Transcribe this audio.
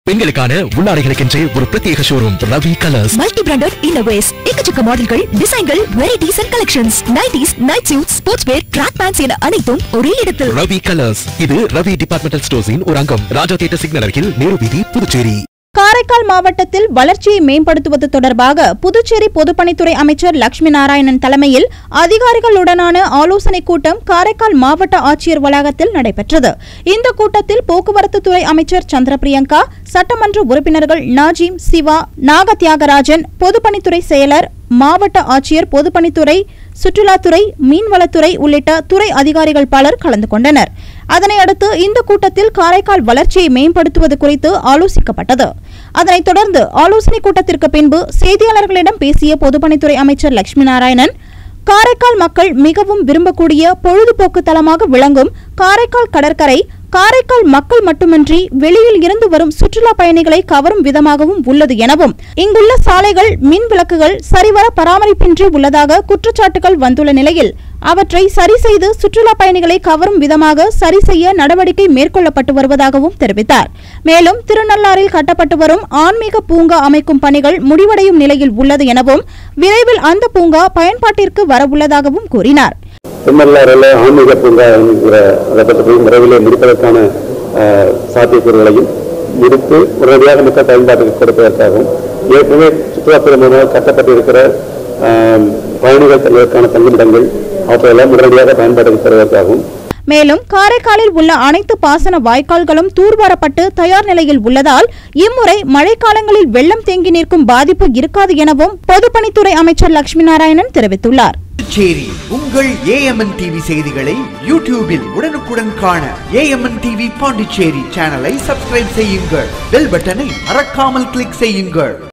பெண்களுக்கான உள்ளாடைகளுக்கென்றே ஒரு பிரத்யேக showroom Ravi colours multi branded innerwears எக்கச்சக்க மாடல்கள் டிசைன்கள் varieties and collections nighties night suit sports wear track pants என அனைத்தும் ஒரே இடத்தில் ரவி கலர்ஸ் இது ரவி டிபார்ட்மெண்டல் ஸ்டோர்ஸின் ஒரு அங்கம் ராஜா தியேட்டர் சிக்னல் அருகில் நேரு வீதி புதுச்சேரி காரைக்கால் மாவட்டத்தில் வளர்ச்சியை மேம்படுத்துவது தொடர்பாக புதுச்சேரி பொதுப்பணித்துறை அமைச்சர் லட்சுமி நாராயணன் தலைமையில் அதிகாரிகளுடனான ஆலோசனைக் கூட்டம் காரைக்கால் மாவட்ட ஆட்சியர் வளாகத்தில் நடைபெற்றது இந்த கூட்டத்தில் போக்குவரத்து துறை அமைச்சர் சந்திர பிரியங்கா சட்டமன்ற உறுப்பினர்கள் நாஜீம் சிவா நாக தியாகராஜன் பொதுப்பணித்துறை செயலர் மாவட்ட ஆட்சியர் பொதுப்பணித்துறை சுற்றுலாத்துறை மீன்வளத்துறை உள்ளிட்ட துறை அதிகாரிகள் பலர் கலந்து கொண்டனர் அதனை அடுத்து இந்த கூட்டத்தில் காரைக்கால் வளர்ச்சியை மேம்படுத்துவது குறித்து ஆலோசிக்கப்பட்டது அதனைத் தொடர்ந்து ஆலோசனைக் கூட்டத்திற்கு பின்பு செய்தியாளர்களிடம் பேசிய பொதுப்பணித்துறை அமைச்சர் லட்சுமி நாராயணன் காரைக்கால் மக்கள் மிகவும் விரும்பக்கூடிய பொழுதுபோக்கு தலமாக விளங்கும் காரைக்கால் கடற்கரை காரைக்கால் மக்கள் மட்டுமின்றி வெளியில் இருந்து வரும் சுற்றுலா பயணிகளை கவரும் விதமாகவும் உள்ளது எனவும் இங்குள்ள சாலைகள் மின் விளக்குகள் சரிவர பராமரிப்பின்றி உள்ளதாக குற்றச்சாட்டுகள் வந்துள்ள நிலையில் அவற்றை சரி செய்து சுற்றுலா பயணிகளை கவரும் விதமாக சரி செய்ய நடவடிக்கை மேற்கொள்ளப்பட்டு வருவதாகவும் தெரிவித்தார் மேலும் திருநள்ளாறில் கட்டப்பட்டு வரும் ஆன்மீக பூங்கா அமைக்கும் பணிகள் முடிவடையும் நிலையில் உள்ளது எனவும் விரைவில் அந்த பூங்கா பயன்பாட்டிற்கு வரவுள்ளதாகவும் கூறினார் திருநள்ளாறில் ஆன்மீக பூங்கா என்கிற அதை பற்றி விரைவிலே முடிப்பதற்கான அஹ், சாத்தியக்கூறுகளையும் முடித்து உடனடியாக மக்கள் பயன்பாட்டுக்கு கொடுப்பதற்காகவும் ஏற்கனவே சுற்றுலாத்துறை மூலமாக கட்டப்பட்டிருக்கிற அஹ், பயணிகள் செல்வதற்கான தங்குமிடங்கள் அவற்றையெல்லாம் உடனடியாக பயன்பாட்டுக்கு தருவதற்காகவும் மேலும் காரைக்காலில் உள்ள அனைத்து பாசன வாய்க்கால்களும் தூர்வாரப்பட்டு தயார் நிலையில் உள்ளதால் இம்முறை மழைக்காலங்களில் வெள்ளம் தேங்கி நிற்கும் பாதிப்பு இருக்காது எனவும் பொதுப்பணித்துறை அமைச்சர் லட்சுமி நாராயணன் தெரிவித்துள்ளார் புதுச்சேரி உங்கள் ஏஎம்என் டிவி செய்திகளை யூடியூபில் உடனுக்குடன் காண ஏஎம்என் டிவி பாண்டிச்சேரி சேனலை சப்ஸ்கிரைப் செய்யுங்கள் பெல் பட்டனை மறக்காமல் கிளிக் செய்யுங்கள்